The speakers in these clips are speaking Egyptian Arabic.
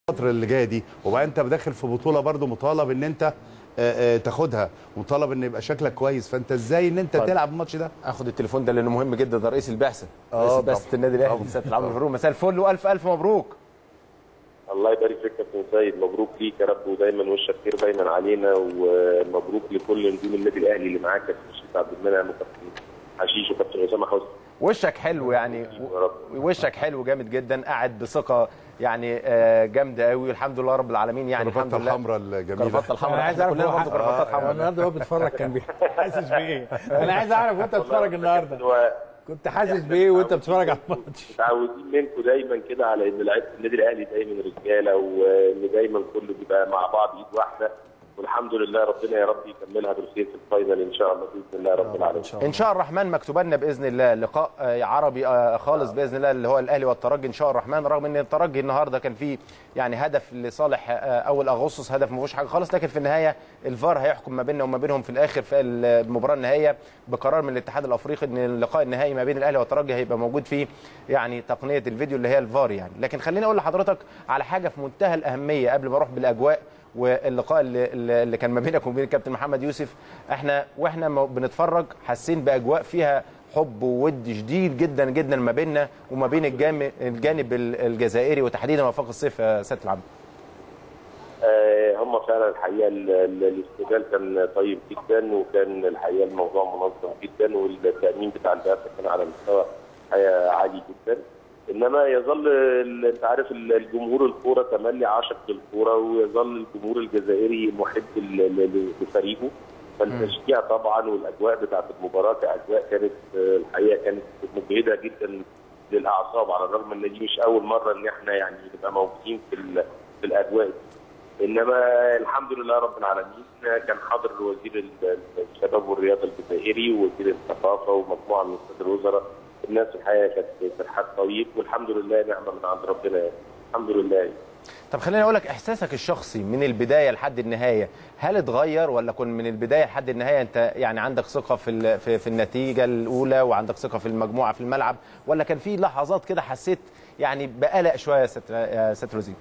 الفتره اللي جايه دي وبعدين انت داخل في بطوله برضو مطالب ان انت آه، آه، تاخدها مطالب ان يبقى شكلك كويس فانت ازاي ان انت طيب. تلعب الماتش ده اخد التليفون ده لانه مهم جدا ده رئيس البعثه آه، رئيس طبعا. بعثه النادي الاهلي طبعا. سياده العمرو فاروق مساء الفل والف الف مبروك الله يبارك فيك يا كابتن سيد مبروك ليك يا رب ودايما وشك خير دايما علينا ومبروك لكل نجوم النادي الاهلي اللي معاك كابتن شريف عبد المنعم وكابتن حشيش وكابتن اسامه حسني وشك حلو يعني يا رب وشك حلو جامد جدا قاعد بثقه يعني آه، جامده قوي الحمد لله رب العالمين يعني الحمد الرباطه لله الحمراء الجميله كرافته الحمراء انا عايز إحنا اعرف كلنا هو برضه كرافتات هو حمراء النهارده هو بيتفرج كان بي- حاسس بايه انا عايز اعرف وانت بتتفرج النهارده هو كنت حاسس بايه وانت بتتفرج على الماتش متعودين منكم دايما كده على ان لعيبه النادي الاهلي دايما رجاله وان دايما كله بيبقى مع بعض ايد واحده والحمد لله ربنا يا رب يكملها بالخير في الفاينل ان شاء الله باذن الله رب العالمين ان شاء الرحمن مكتوب لنا باذن الله لقاء آه، عربي آه، خالص باذن الله اللي هو الاهلي والترجي ان شاء الرحمن رغم ان الترجي النهارده كان فيه يعني هدف لصالح آه، اول اغسطس هدف ما فيهوش حاجه خالص لكن في النهايه الفار هيحكم ما بيننا وما بينهم في الاخر في المباراه النهائيه بقرار من الاتحاد الافريقي ان اللقاء النهائي ما بين الاهلي والترجي هيبقى موجود فيه يعني تقنيه الفيديو اللي هي الفار يعني لكن خليني اقول لحضرتك على حاجه في منتهى الاهميه قبل ما اروح بالاجواء واللقاء اللي, اللي كان ما بينك وبين الكابتن محمد يوسف احنا واحنا م- بنتفرج حاسين باجواء فيها حب وود شديد جدا جدا ما بيننا وما بين الجانب, الجانب ال- الجزائري وتحديدا وفاق الصيف يا سياده العبد آه، هم فعلا الحقيقه ال- ال- الاستقبال كان طيب جدا وكان الحقيقه الموضوع منظم جدا والتامين بتاع البعثه كان على مستوى الحقيقة عالي جدا انما يظل ال- انت عارف ال- الجمهور الكوره تملي عاشق للكوره ويظل الجمهور الجزائري محب ل- ل- لفريقه فالتشجيع طبعا والاجواء بتاعت المباراه كاجواء كانت آه، الحقيقه كانت مجهده جدا للاعصاب على الرغم ان دي مش اول مره ان احنا يعني نبقى موجودين في ال- في الاجواء دي. انما الحمد لله رب العالمين كان حاضر وزير ال- الشباب والرياضه الجزائري ووزير الثقافه ومجموعه من سيد الوزراء الناس الحقيقه كانت ترحاب طيب والحمد لله نعمه من عند ربنا يعني. الحمد لله يعني. طب خليني اقول لك احساسك الشخصي من البدايه لحد النهايه هل اتغير ولا كن من البدايه لحد النهايه انت يعني عندك ثقه في ال- في, في النتيجه الاولى وعندك ثقه في المجموعه في الملعب ولا كان في لحظات كده حسيت يعني بقلق شويه يا ست يا ست روزين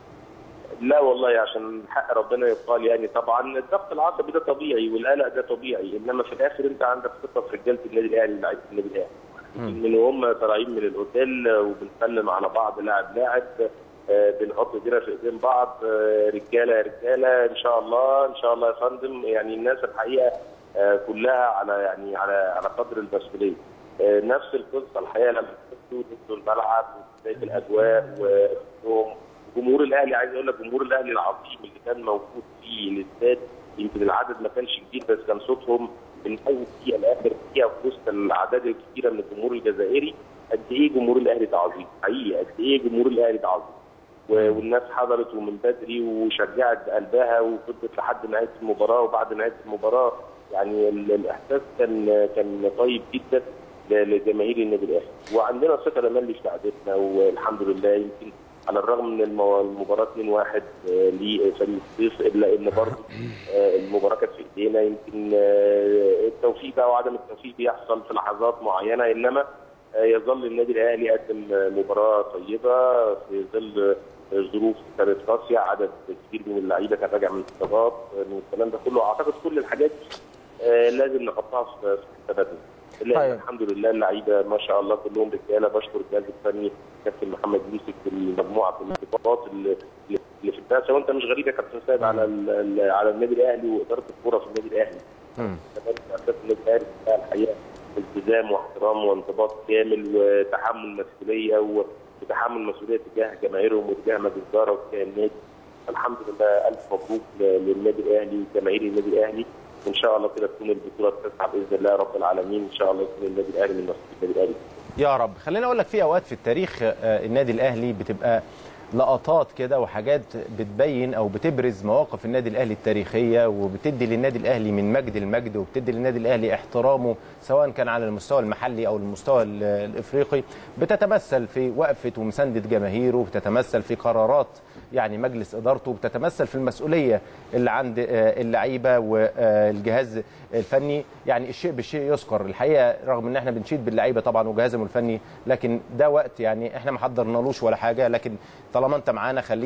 لا والله عشان حق ربنا يقال يعني طبعا الضغط العصبي ده طبيعي والقلق ده طبيعي انما في الاخر انت عندك ثقه في رجاله النادي الاهلي لعيبه النادي الاهلي من وهم طالعين من الاوتيل وبنسلم على بعض لاعب لاعب آه، بنحط ايدينا في ايدين بعض آه، رجاله يا رجاله ان شاء الله ان شاء الله يا فندم يعني الناس الحقيقه آه، كلها على يعني على على قدر المسؤوليه آه، نفس القصه الحقيقه لما كنتوا نزلوا الملعب وبدايه الاجواء وصوتهم جمهور الاهلي عايز اقول لك جمهور الاهلي العظيم اللي كان موجود في الاستاد يمكن العدد ما كانش كبير بس كان صوتهم من اول دقيقه لاخر دقيقه في وسط الاعداد الكبيره من الجمهور الجزائري قد ايه جمهور الاهلي ده عظيم حقيقي قد ايه جمهور الاهلي ده عظيم و- والناس حضرت ومن بدري وشجعت بقلبها وفضلت لحد نهايه المباراه وبعد نهايه المباراه يعني ال- الاحساس كان كان طيب جدا ل- لجماهير النادي الاهلي وعندنا ثقه تملي في لعبتنا والحمد لله يمكن على الرغم من المو- المباراه 2-1 آه، لفريق الصيف الا ان برضه آه، المباراه كانت في ايدينا يمكن آه، التوفيق بقى وعدم التوفيق بيحصل في لحظات معينه انما آه، يظل النادي الاهلي يقدم آه، مباراه طيبه في ظل آه، ظروف كانت قاسيه عدد كبير من اللعيبه كان راجع من اصابات آه، من الكلام ده كله اعتقد كل الحاجات دي آه، لازم نحطها في في حساباتنا إلا إن طيب. الحمد لله اللعيبه ما شاء الله كلهم رجاله بشكر الجهاز الفني كابتن محمد يوسف بالمجموعه الانضباط اللي اللي في البعثه وانت مش غريب يا كابتن سيد على ال- ال- على النادي الاهلي واداره الكوره في النادي الاهلي. مم. كمان اساس النادي الاهلي بتاع الحقيقه التزام واحترام وانضباط كامل وتحمل مسؤوليه و- وتحمل مسؤوليه تجاه جماهيرهم وتجاه مجلس الاداره وتجاه النادي. الحمد لله الف مبروك ل- للنادي الاهلي وجماهير النادي الاهلي وان شاء الله كده تكون البطوله تسعى باذن الله رب العالمين ان شاء الله يكون النادي الاهلي من نصيب النادي الاهلي. يا رب خليني اقول لك في اوقات في التاريخ آه، النادي الاهلي بتبقى لقطات كده وحاجات بتبين او بتبرز مواقف النادي الاهلي التاريخيه وبتدي للنادي الاهلي من مجد المجد وبتدي للنادي الاهلي احترامه سواء كان على المستوى المحلي او المستوى ال- الافريقي بتتمثل في وقفه ومسانده جماهيره بتتمثل في قرارات يعني مجلس ادارته بتتمثل في المسؤوليه اللي عند آه، اللعيبه والجهاز الفني يعني الشيء بالشيء يذكر الحقيقه رغم ان احنا بنشيد باللعيبه طبعا وجهازهم الفني لكن ده وقت يعني احنا ما حضرنالوش ولا حاجه لكن طالما انت معانا خليني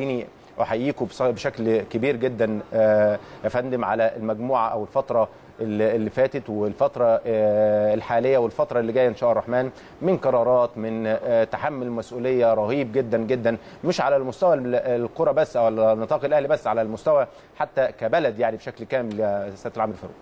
احييكم بص- بشكل كبير جدا آه، يا فندم على المجموعه او الفتره اللي اللي فاتت والفتره آه، الحاليه والفتره اللي جايه ان شاء الله الرحمن من قرارات من آه، تحمل مسؤوليه رهيب جدا جدا مش على المستوى ال- الكره بس او على نطاق الاهلي بس على المستوى حتى كبلد يعني بشكل كامل يا سياده العامل فاروق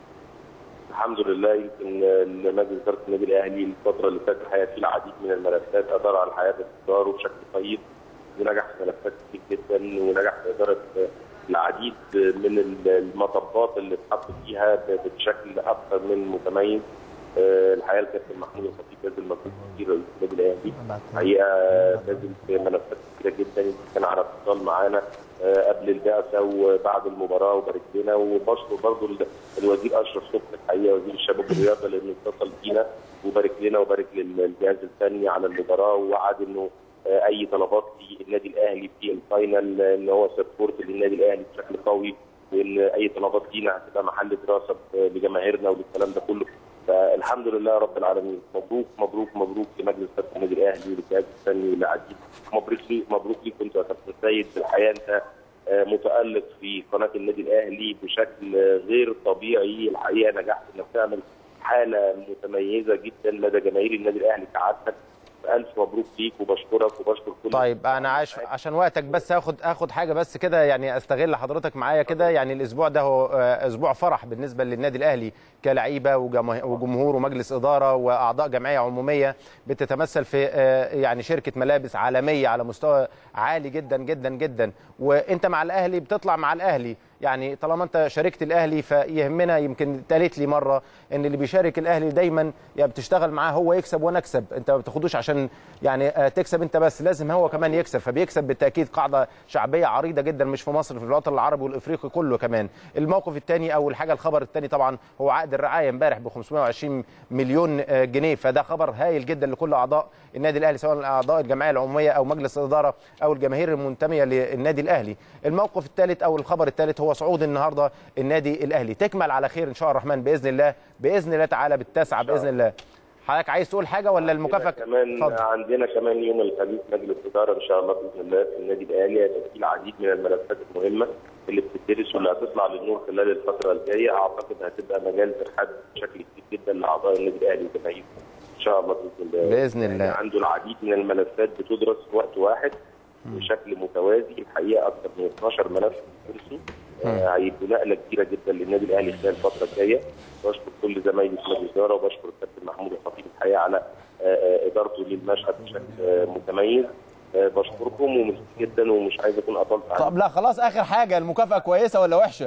الحمد لله يمكن مجلس اداره النادي الاهلي الفتره اللي فاتت الحقيقه في العديد من الملفات ادار على الحياه باستقرار وبشكل طيب ونجح في ملفات كتير جدا ونجح في اداره العديد من المطبات اللي اتحط فيها بشكل اكثر من متميز آه، الحقيقه الكابتن محمود الخطيب بذل مجهود كبير رئيس النادي الاهلي الحقيقه بذل في ملفات كتيره جدا يمكن كان على اتصال معانا آه، قبل البعثه وبعد المباراه وبارك لنا وبشكر برضه ال- الوزير اشرف صبحي الحقيقه وزير الشباب والرياضه لانه اتصل بينا وبارك لنا وبارك للجهاز الفني على المباراه ووعد انه آه، اي طلبات في النادي الاهلي في الفاينل آه، ان هو سبورت للنادي الاهلي بشكل قوي وان اي طلبات لينا هتبقى محل دراسه ب- لجماهيرنا وللكلام ده كله فالحمد لله رب العالمين مبروك مبروك مبروك لمجلس اداره النادي الاهلي وللجهاز الفني والعديد مبروك ليك مبروك ليك انت يا كابتن سيد الحقيقه انت آه، متالق في قناه النادي الاهلي بشكل آه، غير طبيعي الحقيقه نجحت انك تعمل حاله متميزه جدا لدى جماهير النادي الاهلي كعادتك الف مبروك ليك وبشكرك وبشكر كل طيب انا عايش عشان وقتك بس هاخد اخد حاجه بس كده يعني استغل حضرتك معايا كده يعني الاسبوع ده هو آه، اسبوع فرح بالنسبه للنادي الاهلي كلعيبه وجماه- وجمهور ومجلس اداره واعضاء جمعيه عموميه بتتمثل في آه، يعني شركه ملابس عالميه على مستوى عالي جدا جدا جدا وانت مع الاهلي بتطلع مع الاهلي يعني طالما انت شاركت الاهلي فيهمنا يمكن اتقالت لي مره ان اللي بيشارك الاهلي دايما يا بتشتغل معاه هو يكسب وانا اكسب انت ما بتاخدوش عشان يعني آه، تكسب انت بس لازم هو كمان يكسب فبيكسب بالتاكيد قاعده شعبيه عريضه جدا مش في مصر في الوطن العربي والافريقي كله كمان الموقف الثاني او الحاجه الخبر الثاني طبعا هو عقد الرعايه امبارح ب 520 مليون آه، جنيه فده خبر هايل جدا لكل اعضاء النادي الاهلي سواء اعضاء الجمعيه العموميه او مجلس الاداره او الجماهير المنتميه للنادي الاهلي الموقف الثالث او الخبر الثالث هو صعود النهارده النادي الاهلي تكمل على خير ان شاء الله الرحمن باذن الله باذن الله تعالى بالتاسعه باذن الله حضرتك عايز تقول حاجه ولا المكافاه كمان اتفضل. عندنا كمان يوم الخميس مجلس اداره ان شاء الله باذن الله في النادي الاهلي هيبقى في العديد من الملفات المهمه اللي بتدرس واللي هتطلع للنور خلال الفتره الجايه اعتقد هتبقى مجال ترحاب بشكل كبير جدا لاعضاء النادي الاهلي وجماهيره ان شاء الله باذن الله بإذن الله. يعني عنده العديد من الملفات بتدرس في وقت واحد بشكل متوازي الحقيقه اكثر من 12 ملف بيدرسوا آه، هيبقوا نقله كبيره جدا للنادي الاهلي خلال الفتره الجايه بشكر كل زمايلي في مجلس الاداره وبشكر الكابتن محمود الخطيب الحقيقه على آه، آه، ادارته للمشهد بشكل آه، متميز آه، بشكركم وميرسي جدا ومش عايز اكون اطلت عليكم طب لا خلاص اخر حاجه المكافاه كويسه ولا وحشه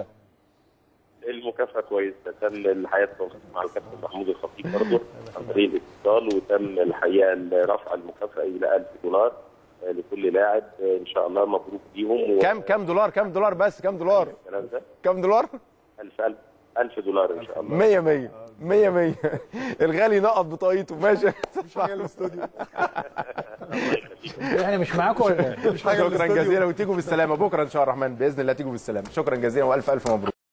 المكافاه كويسه تم الحقيقه التوصيل مع الكابتن محمود الخطيب برضه عن طريق الاتصال وتم الحقيقه رفع المكافاه الى 1000 دولار آه، لكل لاعب آه، ان شاء الله مبروك ليهم كام كام دولار كام دولار بس كام دولار والكلام ده كام دولار 1000 1000 1000 دولار ان شاء الله 100 100 100 100 الغالي نقط بطاقيته ماشي احنا مش معاكم ولا إيه؟ شكرا جزيلا وتيجوا بالسلامه بكره ان شاء الله الرحمن باذن الله تيجوا بالسلامه شكرا جزيلا والف الف مبروك